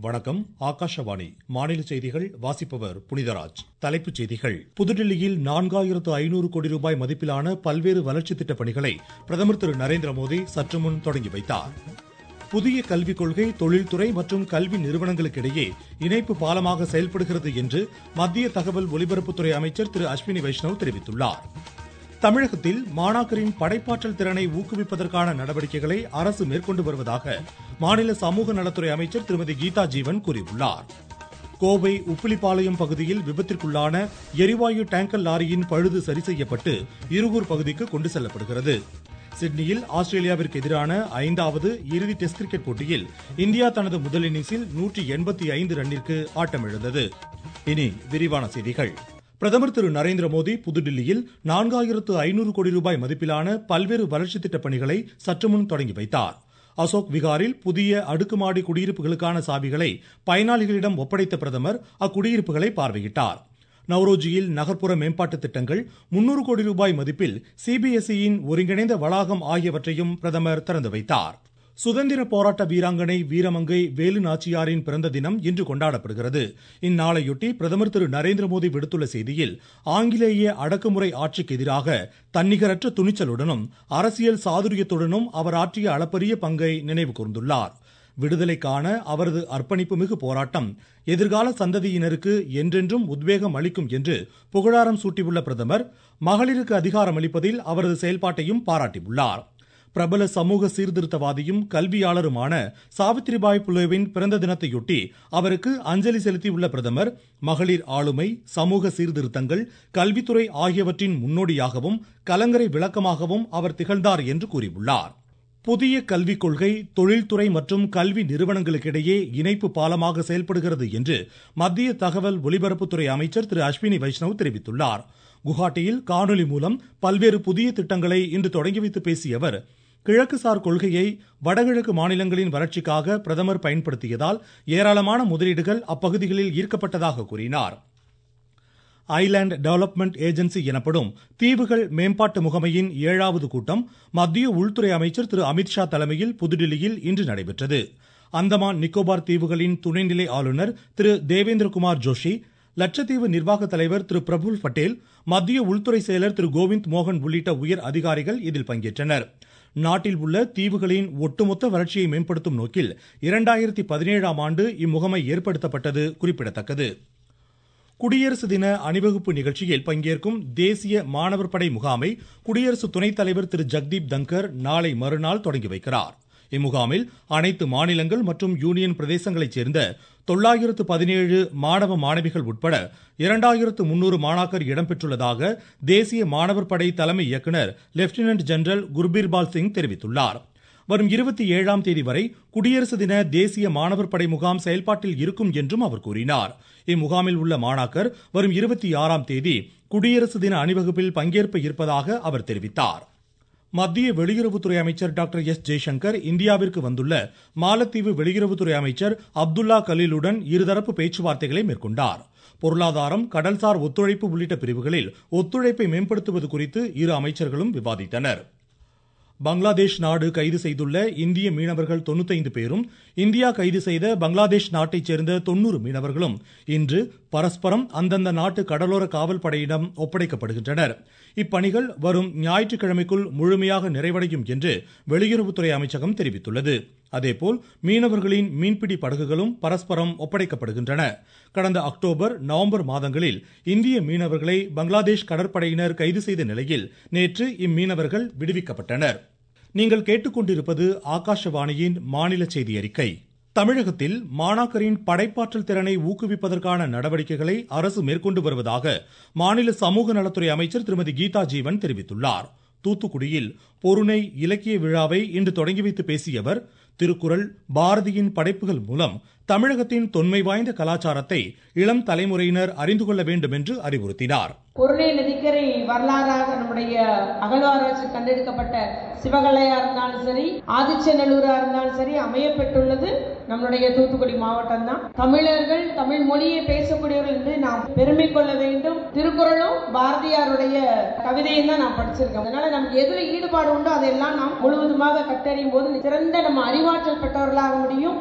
வணக்கம் ஆகாஷவாணி மாநில செய்திகள் வாசிப்பவர் புனிதராஜ் தலைப்புச் செய்திகள் புதுடில்லியில் நான்காயிரத்து ஐநூறு கோடி ரூபாய் மதிப்பிலான பல்வேறு வளர்ச்சித் திட்டப் பணிகளை பிரதமர் திரு நரேந்திர மோடி சற்று முன் தொடங்கி வைத்தார் புதிய கல்விக் கொள்கை தொழில்துறை மற்றும் கல்வி நிறுவனங்களுக்கிடையே இணைப்பு பாலமாக செயல்படுகிறது என்று மத்திய தகவல் ஒலிபரப்புத்துறை அமைச்சர் திரு அஸ்வினி வைஷ்ணவ் தெரிவித்துள்ளார் தமிழகத்தில் மாணாக்கரின் படைப்பாற்றல் திறனை ஊக்குவிப்பதற்கான நடவடிக்கைகளை அரசு மேற்கொண்டு வருவதாக மாநில சமூக நலத்துறை அமைச்சர் திருமதி கீதா ஜீவன் கூறியுள்ளார் கோவை உப்பிலிப்பாளையம் பகுதியில் விபத்திற்குள்ளான எரிவாயு டேங்கர் லாரியின் பழுது சரி செய்யப்பட்டு இருகூர் பகுதிக்கு கொண்டு செல்லப்படுகிறது சிட்னியில் ஆஸ்திரேலியாவிற்கு எதிரான ஐந்தாவது இறுதி டெஸ்ட் கிரிக்கெட் போட்டியில் இந்தியா தனது முதல் இன்னிங்ஸில் நூற்றி எண்பத்தி ஐந்து ரன்னிற்கு ஆட்டமிழந்தது இனி விரிவான செய்திகள் பிரதமர் திரு நரேந்திர மோடி புதுடில்லியில் நான்காயிரத்து ஐநூறு கோடி ரூபாய் மதிப்பிலான பல்வேறு வளர்ச்சித் திட்டப் பணிகளை சற்று முன் தொடங்கி வைத்தார் அசோக் விகாரில் புதிய அடுக்குமாடி குடியிருப்புகளுக்கான சாவிகளை பயனாளிகளிடம் ஒப்படைத்த பிரதமர் அக்குடியிருப்புகளை பார்வையிட்டார் நவ்ரோஜியில் நகர்ப்புற மேம்பாட்டு திட்டங்கள் முன்னூறு கோடி ரூபாய் மதிப்பில் சிபிஎஸ்இயின் ஒருங்கிணைந்த வளாகம் ஆகியவற்றையும் பிரதமர் திறந்து வைத்தார் சுதந்திர போராட்ட வீராங்கனை வீரமங்கை வேலு நாச்சியாரின் பிறந்த தினம் இன்று கொண்டாடப்படுகிறது இந்நாளையொட்டி பிரதமர் திரு நரேந்திர மோடி விடுத்துள்ள செய்தியில் ஆங்கிலேய அடக்குமுறை ஆட்சிக்கு எதிராக தன்னிகரற்ற துணிச்சலுடனும் அரசியல் சாதுரியத்துடனும் அவர் ஆற்றிய அளப்பரிய பங்கை நினைவு கூர்ந்துள்ளார் விடுதலைக்கான அவரது அர்ப்பணிப்பு மிகு போராட்டம் எதிர்கால சந்ததியினருக்கு என்றென்றும் உத்வேகம் அளிக்கும் என்று புகழாரம் சூட்டியுள்ள பிரதமர் மகளிருக்கு அதிகாரம் அளிப்பதில் அவரது செயல்பாட்டையும் பாராட்டியுள்ளார் பிரபல சமூக சீர்திருத்தவாதியும் கல்வியாளருமான சாவித்ரிபாய் புலேவின் பிறந்த தினத்தையொட்டி அவருக்கு அஞ்சலி செலுத்தியுள்ள பிரதமர் மகளிர் ஆளுமை சமூக சீர்திருத்தங்கள் கல்வித்துறை ஆகியவற்றின் முன்னோடியாகவும் கலங்கரை விளக்கமாகவும் அவர் திகழ்ந்தார் என்று கூறியுள்ளார் புதிய கல்விக் கொள்கை தொழில்துறை மற்றும் கல்வி நிறுவனங்களுக்கிடையே இணைப்பு பாலமாக செயல்படுகிறது என்று மத்திய தகவல் ஒலிபரப்புத்துறை அமைச்சர் திரு அஸ்வினி வைஷ்ணவ் தெரிவித்துள்ளார் குவஹாட்டியில் காணொலி மூலம் பல்வேறு புதிய திட்டங்களை இன்று தொடங்கி வைத்து பேசிய அவர் கிழக்குசார் கொள்கையை வடகிழக்கு மாநிலங்களின் வளர்ச்சிக்காக பிரதமர் பயன்படுத்தியதால் ஏராளமான முதலீடுகள் அப்பகுதிகளில் ஈர்க்கப்பட்டதாக கூறினார் ஐலாண்ட் டெவலப்மெண்ட் ஏஜென்சி எனப்படும் தீவுகள் மேம்பாட்டு முகமையின் ஏழாவது கூட்டம் மத்திய உள்துறை அமைச்சர் திரு அமித்ஷா தலைமையில் புதுடில்லியில் இன்று நடைபெற்றது அந்தமான் நிக்கோபார் தீவுகளின் துணைநிலை ஆளுநர் திரு தேவேந்திரகுமார் ஜோஷி லட்சத்தீவு நிர்வாக தலைவர் திரு பிரபுல் பட்டேல் மத்திய உள்துறை செயலர் திரு கோவிந்த் மோகன் உள்ளிட்ட உயர் அதிகாரிகள் இதில் பங்கேற்றனர் நாட்டில் உள்ள தீவுகளின் ஒட்டுமொத்த வளர்ச்சியை மேம்படுத்தும் நோக்கில் இரண்டாயிரத்தி பதினேழாம் ஆண்டு இம்முகமை ஏற்படுத்தப்பட்டது குறிப்பிடத்தக்கது குடியரசு தின அணிவகுப்பு நிகழ்ச்சியில் பங்கேற்கும் தேசிய மாணவர் படை முகாமை குடியரசு துணைத் தலைவர் திரு ஜக்தீப் தங்கர் நாளை மறுநாள் தொடங்கி வைக்கிறார் இம்முகாமில் அனைத்து மாநிலங்கள் மற்றும் யூனியன் பிரதேசங்களைச் சேர்ந்த தொள்ளாயிரத்து பதினேழு மாணவ மாணவிகள் உட்பட இரண்டாயிரத்து முன்னூறு மாணாக்கர் இடம்பெற்றுள்ளதாக தேசிய மாணவர் படை தலைமை இயக்குநர் லெப்டினன்ட் ஜெனரல் குர்பீர்பால் சிங் தெரிவித்துள்ளார் வரும் இருபத்தி ஏழாம் தேதி வரை குடியரசு தின தேசிய மாணவர் படை முகாம் செயல்பாட்டில் இருக்கும் என்றும் அவர் கூறினார் இம்முகாமில் உள்ள மாணாக்கர் வரும் இருபத்தி ஆறாம் தேதி குடியரசு தின அணிவகுப்பில் பங்கேற்ப இருப்பதாக அவர் தெரிவித்தார் மத்திய வெளியுறவுத்துறை அமைச்சர் டாக்டர் எஸ் ஜெய்சங்கர் இந்தியாவிற்கு வந்துள்ள மாலத்தீவு வெளியுறவுத்துறை அமைச்சர் அப்துல்லா கலீலுடன் இருதரப்பு பேச்சுவார்த்தைகளை மேற்கொண்டார் பொருளாதாரம் கடல்சார் ஒத்துழைப்பு உள்ளிட்ட பிரிவுகளில் ஒத்துழைப்பை மேம்படுத்துவது குறித்து இரு அமைச்சர்களும் விவாதித்தனர் பங்களாதேஷ் நாடு கைது செய்துள்ள இந்திய மீனவர்கள் தொண்ணூத்தைந்து பேரும் இந்தியா கைது செய்த பங்களாதேஷ் நாட்டைச் சேர்ந்த தொன்னூறு மீனவர்களும் இன்று பரஸ்பரம் அந்தந்த நாட்டு கடலோர காவல் படையிடம் ஒப்படைக்கப்படுகின்றனர் இப்பணிகள் வரும் ஞாயிற்றுக்கிழமைக்குள் முழுமையாக நிறைவடையும் என்று வெளியுறவுத்துறை அமைச்சகம் தெரிவித்துள்ளது அதேபோல் மீனவர்களின் மீன்பிடி படகுகளும் பரஸ்பரம் ஒப்படைக்கப்படுகின்றன கடந்த அக்டோபர் நவம்பர் மாதங்களில் இந்திய மீனவர்களை பங்களாதேஷ் கடற்படையினர் கைது செய்த நிலையில் நேற்று இம்மீனவர்கள் விடுவிக்கப்பட்டனர் நீங்கள் கேட்டுக்கொண்டிருப்பது ஆகாஷவாணியின் மாநில செய்தி அறிக்கை தமிழகத்தில் மாணாக்கரின் படைப்பாற்றல் திறனை ஊக்குவிப்பதற்கான நடவடிக்கைகளை அரசு மேற்கொண்டு வருவதாக மாநில சமூக நலத்துறை அமைச்சர் திருமதி கீதா ஜீவன் தெரிவித்துள்ளார் தூத்துக்குடியில் பொருணை இலக்கிய விழாவை இன்று தொடங்கி வைத்து பேசிய அவர் திருக்குறள் பாரதியின் படைப்புகள் மூலம் தமிழகத்தின் தொன்மை வாய்ந்த கலாச்சாரத்தை இளம் தலைமுறையினர் அறிந்து கொள்ள வேண்டும் என்று அறிவுறுத்தினார் பொருளை நதிக்கரை வரலாறாக நம்முடைய அகழ்வாராய்ச்சி கண்டெடுக்கப்பட்ட சிவகலையா இருந்தாலும் சரி ஆதிச்சநல்லூரா இருந்தாலும் சரி அமையப்பெற்றுள்ளது நம்மளுடைய தூத்துக்குடி மாவட்டம் தான் தமிழர்கள் தமிழ் மொழியை பேசக்கூடியவர்கள் என்று நாம் பெருமை கொள்ள வேண்டும் திருக்குறளும் பாரதியாருடைய கவிதையும் தான் நான் படிச்சிருக்கேன் அதனால நமக்கு எதுல ஈடுபாடு உண்டோ அதெல்லாம் நாம் முழுவதுமாக கட்டறியும் போது சிறந்த நம்ம அறிவாற்றல் பெற்றவர்களாக முடியும்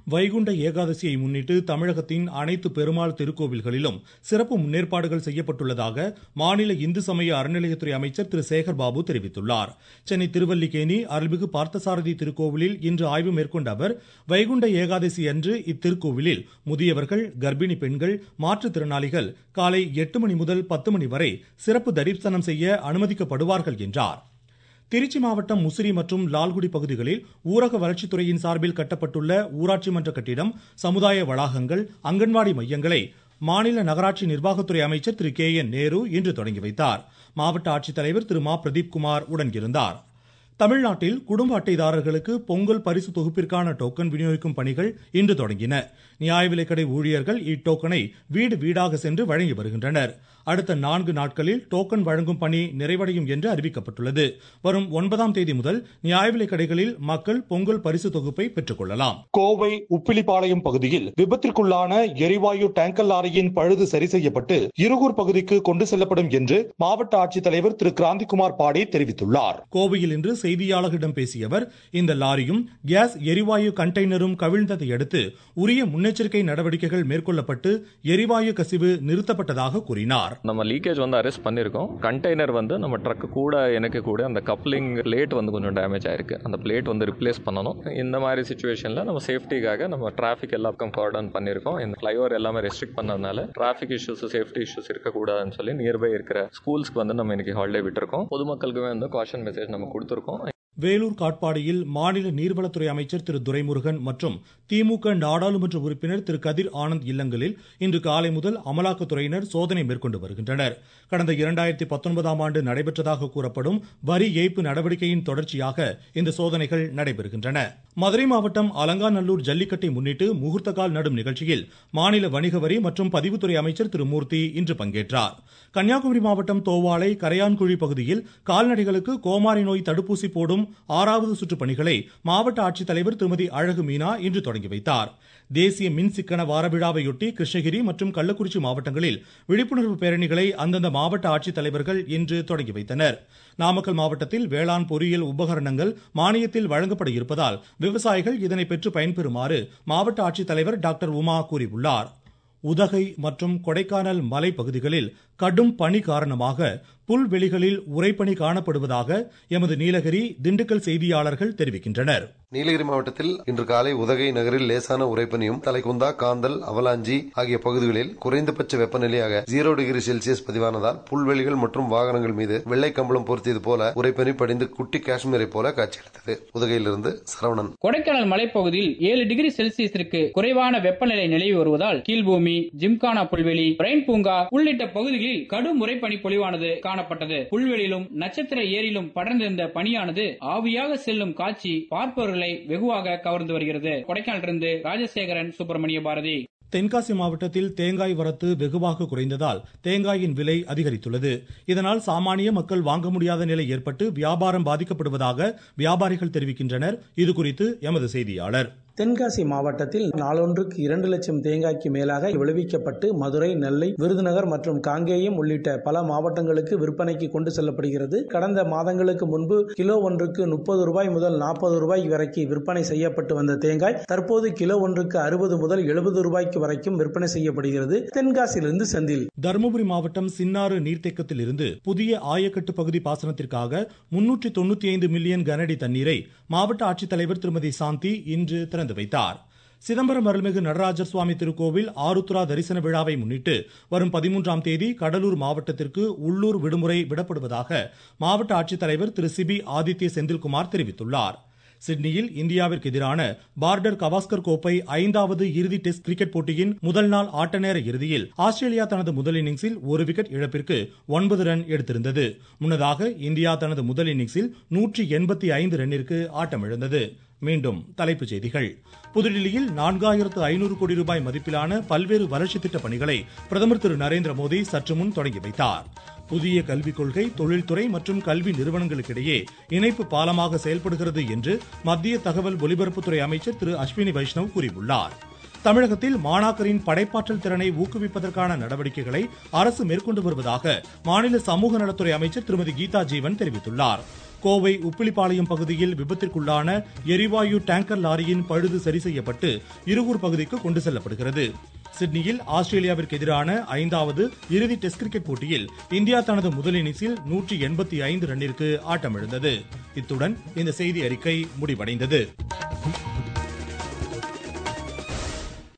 வைகுண்ட ஏகாதசியை முன்னிட்டு தமிழகத்தின் அனைத்து பெருமாள் திருக்கோவில்களிலும் சிறப்பு முன்னேற்பாடுகள் செய்யப்பட்டுள்ளதாக மாநில இந்து சமய அறநிலையத்துறை அமைச்சர் திரு சேகர் பாபு தெரிவித்துள்ளார் சென்னை திருவல்லிக்கேணி அருள்மிகு பார்த்தசாரதி திருக்கோவிலில் இன்று ஆய்வு மேற்கொண்ட அவர் வைகுண்ட ஏகாதசி அன்று இத்திருக்கோவிலில் முதியவர்கள் கர்ப்பிணி பெண்கள் மாற்றுத்திறனாளிகள் காலை எட்டு மணி முதல் பத்து மணி வரை சிறப்பு தரிசனம் செய்ய அனுமதிக்கப்படுவார்கள் என்றார் திருச்சி மாவட்டம் முசிறி மற்றும் லால்குடி பகுதிகளில் ஊரக வளர்ச்சித்துறையின் சார்பில் கட்டப்பட்டுள்ள ஊராட்சி மன்ற கட்டிடம் சமுதாய வளாகங்கள் அங்கன்வாடி மையங்களை மாநில நகராட்சி நிர்வாகத்துறை அமைச்சர் திரு கே என் நேரு இன்று தொடங்கி வைத்தார் மாவட்ட ஆட்சித்தலைவர் திரு மா பிரதீப் குமார் உடன் இருந்தார் தமிழ்நாட்டில் குடும்ப அட்டைதாரர்களுக்கு பொங்கல் பரிசு தொகுப்பிற்கான டோக்கன் விநியோகிக்கும் பணிகள் இன்று தொடங்கின நியாய விலைக்கடை ஊழியர்கள் இட்டோக்கனை வீடு வீடாக சென்று வழங்கி வருகின்றனர் அடுத்த நான்கு நாட்களில் டோக்கன் வழங்கும் பணி நிறைவடையும் என்று அறிவிக்கப்பட்டுள்ளது வரும் ஒன்பதாம் தேதி முதல் நியாய விலைக் கடைகளில் மக்கள் பொங்கல் பரிசு தொகுப்பை பெற்றுக் கொள்ளலாம் கோவை உப்பிலிப்பாளையம் பகுதியில் விபத்திற்குள்ளான எரிவாயு டேங்கர் லாரியின் பழுது சரி செய்யப்பட்டு இருகூர் பகுதிக்கு கொண்டு செல்லப்படும் என்று மாவட்ட ஆட்சித்தலைவர் திரு கிராந்திகுமார் பாடே தெரிவித்துள்ளார் கோவையில் இன்று செய்தியாளர்களிடம் பேசிய அவர் இந்த லாரியும் கேஸ் எரிவாயு கண்டெய்னரும் கவிழ்ந்ததை அடுத்து உரிய முன்னெச்சரிக்கை நடவடிக்கைகள் மேற்கொள்ளப்பட்டு எரிவாயு கசிவு நிறுத்தப்பட்டதாக கூறினார் நம்ம லீக்கேஜ் வந்து அரெஸ்ட் பண்ணியிருக்கோம் கண்டெய்னர் வந்து நம்ம ட்ரக்கு கூட எனக்கு கூட அந்த கப்ளிங் பிளேட் வந்து கொஞ்சம் டேமேஜ் ஆயிருக்கு அந்த பிளேட் வந்து ரிப்ளேஸ் பண்ணணும் இந்த மாதிரி சுச்சுவேஷனில் நம்ம சேஃப்டிக்காக நம்ம டிராஃபிக் எல்லாருக்கும் கார்டன் பண்ணியிருக்கோம் இந்த ஃப்ளைஓவர் எல்லாமே ரெஸ்ட்ரிக்ட் பண்ணதுனால டிராஃபிக் இஷ்யூஸ் சேஃப்டி இஷ்யூஸ் இருக்கக்கூடாதுன்னு சொல்லி நியர்பை இருக்கிற ஸ்கூல்ஸ்க்கு வந்து நம்ம இன்னைக்கு ஹாலிடே விட்டுருக்கோம் பொதுமக்களுக்குமே வந்து காஷன் மெசேஜ் நம்ம கொடுத்துருக்கோம் வேலூர் காட்பாடியில் மாநில நீர்வளத்துறை அமைச்சர் திரு துரைமுருகன் மற்றும் திமுக நாடாளுமன்ற உறுப்பினர் திரு கதிர் ஆனந்த் இல்லங்களில் இன்று காலை முதல் அமலாக்கத்துறையினர் சோதனை மேற்கொண்டு வருகின்றனர் கடந்த இரண்டாயிரத்தி பத்தொன்பதாம் ஆண்டு நடைபெற்றதாக கூறப்படும் வரி ஏய்ப்பு நடவடிக்கையின் தொடர்ச்சியாக இந்த சோதனைகள் நடைபெறுகின்றன மதுரை மாவட்டம் அலங்காநல்லூர் ஜல்லிக்கட்டை முன்னிட்டு முகூர்த்தகால் நடும் நிகழ்ச்சியில் மாநில வணிக வரி மற்றும் பதிவுத்துறை அமைச்சர் திரு மூர்த்தி இன்று பங்கேற்றார் கன்னியாகுமரி மாவட்டம் தோவாளை கரையான்குழி பகுதியில் கால்நடைகளுக்கு கோமாரி நோய் தடுப்பூசி போடும் ஆறாவது சுற்று பணிகளை மாவட்ட ஆட்சித்தலைவர் திருமதி அழகு மீனா இன்று தொடங்கி வைத்தார் தேசிய மின் சிக்கன வார விழாவையொட்டி கிருஷ்ணகிரி மற்றும் கள்ளக்குறிச்சி மாவட்டங்களில் விழிப்புணர்வு பேரணிகளை அந்தந்த மாவட்ட ஆட்சித்தலைவர்கள் இன்று தொடங்கி வைத்தனர் நாமக்கல் மாவட்டத்தில் வேளாண் பொறியியல் உபகரணங்கள் மானியத்தில் வழங்கப்பட இருப்பதால் விவசாயிகள் இதனை பெற்று பயன்பெறுமாறு மாவட்ட ஆட்சித்தலைவர் டாக்டர் உமா கூறியுள்ளார் உதகை மற்றும் கொடைக்கானல் மலைப்பகுதிகளில் கடும் பனி காரணமாக புல்வெளிகளில் உறைபனி காணப்படுவதாக எமது நீலகிரி திண்டுக்கல் செய்தியாளர்கள் தெரிவிக்கின்றனர் நீலகிரி மாவட்டத்தில் இன்று காலை உதகை நகரில் லேசான உரைப்பனியும் தலைக்குந்தா காந்தல் அவலாஞ்சி ஆகிய பகுதிகளில் குறைந்தபட்ச வெப்பநிலையாக ஜீரோ டிகிரி செல்சியஸ் பதிவானதால் புல்வெளிகள் மற்றும் வாகனங்கள் மீது வெள்ளை கம்பளம் பொருத்தியது போல உரைப்பனி படிந்து குட்டி காஷ்மீரை போல காட்சியளித்தது உதகையிலிருந்து சரவணன் கொடைக்கானல் மலைப்பகுதியில் ஏழு டிகிரி செல்சியஸிற்கு குறைவான வெப்பநிலை நிலவி வருவதால் கீழ்பூமி ஜிம்கானா புல்வெளி பிரைன் பூங்கா உள்ளிட்ட பகுதிகளில் கடும் உரைப்பனி பொழிவானது காணப்பட்டது புல்வெளியிலும் நட்சத்திர ஏரியிலும் படர்ந்திருந்த பனியானது ஆவியாக செல்லும் காட்சி பார்ப்பவர்களை வெகுவாக கவர்ந்து வருகிறது கொடைக்கானலிருந்து ராஜசேகரன் சுப்பிரமணிய பாரதி தென்காசி மாவட்டத்தில் தேங்காய் வரத்து வெகுவாக குறைந்ததால் தேங்காயின் விலை அதிகரித்துள்ளது இதனால் சாமானிய மக்கள் வாங்க முடியாத நிலை ஏற்பட்டு வியாபாரம் பாதிக்கப்படுவதாக வியாபாரிகள் தெரிவிக்கின்றனர் இதுகுறித்து எமது செய்தியாளர் தென்காசி மாவட்டத்தில் நாளொன்றுக்கு இரண்டு லட்சம் தேங்காய்க்கு மேலாக விளைவிக்கப்பட்டு மதுரை நெல்லை விருதுநகர் மற்றும் காங்கேயம் உள்ளிட்ட பல மாவட்டங்களுக்கு விற்பனைக்கு கொண்டு செல்லப்படுகிறது கடந்த மாதங்களுக்கு முன்பு கிலோ ஒன்றுக்கு முப்பது ரூபாய் முதல் நாற்பது ரூபாய் வரைக்கும் விற்பனை செய்யப்பட்டு வந்த தேங்காய் தற்போது கிலோ ஒன்றுக்கு அறுபது முதல் எழுபது ரூபாய்க்கு வரைக்கும் விற்பனை செய்யப்படுகிறது தென்காசியிலிருந்து செந்தில் தருமபுரி மாவட்டம் சின்னாறு நீர்த்தேக்கத்தில் இருந்து புதிய ஆயக்கட்டு பகுதி பாசனத்திற்காக முன்னூற்றி தொண்ணூத்தி ஐந்து மில்லியன் கனஅடி தண்ணீரை மாவட்ட ஆட்சித்தலைவர் திருமதி சாந்தி இன்று திறந்து வைத்தார் சிதம்பரம் அருள்மிகு நடராஜர் சுவாமி திருக்கோவில் ஆருத்ரா தரிசன விழாவை முன்னிட்டு வரும் பதிமூன்றாம் தேதி கடலூர் மாவட்டத்திற்கு உள்ளூர் விடுமுறை விடப்படுவதாக மாவட்ட ஆட்சித்தலைவர் திரு சிபி ஆதித்ய செந்தில்குமார் தெரிவித்துள்ளார் சிட்னியில் இந்தியாவிற்கு எதிரான பார்டர் கவாஸ்கர் கோப்பை ஐந்தாவது இறுதி டெஸ்ட் கிரிக்கெட் போட்டியின் முதல் நாள் ஆட்ட நேர இறுதியில் ஆஸ்திரேலியா தனது முதல் இன்னிங்ஸில் ஒரு விக்கெட் இழப்பிற்கு ஒன்பது ரன் எடுத்திருந்தது முன்னதாக இந்தியா தனது முதல் இன்னிங்ஸில் நூற்றி எண்பத்தி ஐந்து ரன்னிற்கு ஆட்டமிழந்தது மீண்டும் தலைப்புச் செய்திகள் புதுடில்லியில் நான்காயிரத்து ஐநூறு கோடி ரூபாய் மதிப்பிலான பல்வேறு வளர்ச்சி திட்ட பணிகளை பிரதமர் திரு நரேந்திர மோடி சற்று முன் தொடங்கி வைத்தார் புதிய கல்விக் கொள்கை தொழில்துறை மற்றும் கல்வி நிறுவனங்களுக்கிடையே இணைப்பு பாலமாக செயல்படுகிறது என்று மத்திய தகவல் ஒலிபரப்புத்துறை அமைச்சர் திரு அஸ்வினி வைஷ்ணவ் கூறியுள்ளார் தமிழகத்தில் மாணாக்கரின் படைப்பாற்றல் திறனை ஊக்குவிப்பதற்கான நடவடிக்கைகளை அரசு மேற்கொண்டு வருவதாக மாநில சமூக நலத்துறை அமைச்சர் திருமதி கீதா ஜீவன் தெரிவித்துள்ளார் கோவை உப்பிலிப்பாளையம் பகுதியில் விபத்திற்குள்ளான எரிவாயு டேங்கர் லாரியின் பழுது சரி செய்யப்பட்டு இருகூர் பகுதிக்கு கொண்டு செல்லப்படுகிறது சிட்னியில் ஆஸ்திரேலியாவிற்கு எதிரான ஐந்தாவது இறுதி டெஸ்ட் கிரிக்கெட் போட்டியில் இந்தியா தனது முதல் இன்னிங்ஸில் நூற்றி எண்பத்தி ஐந்து ரன்னிற்கு ஆட்டமிழந்தது இத்துடன் இந்த செய்தி அறிக்கை முடிவடைந்தது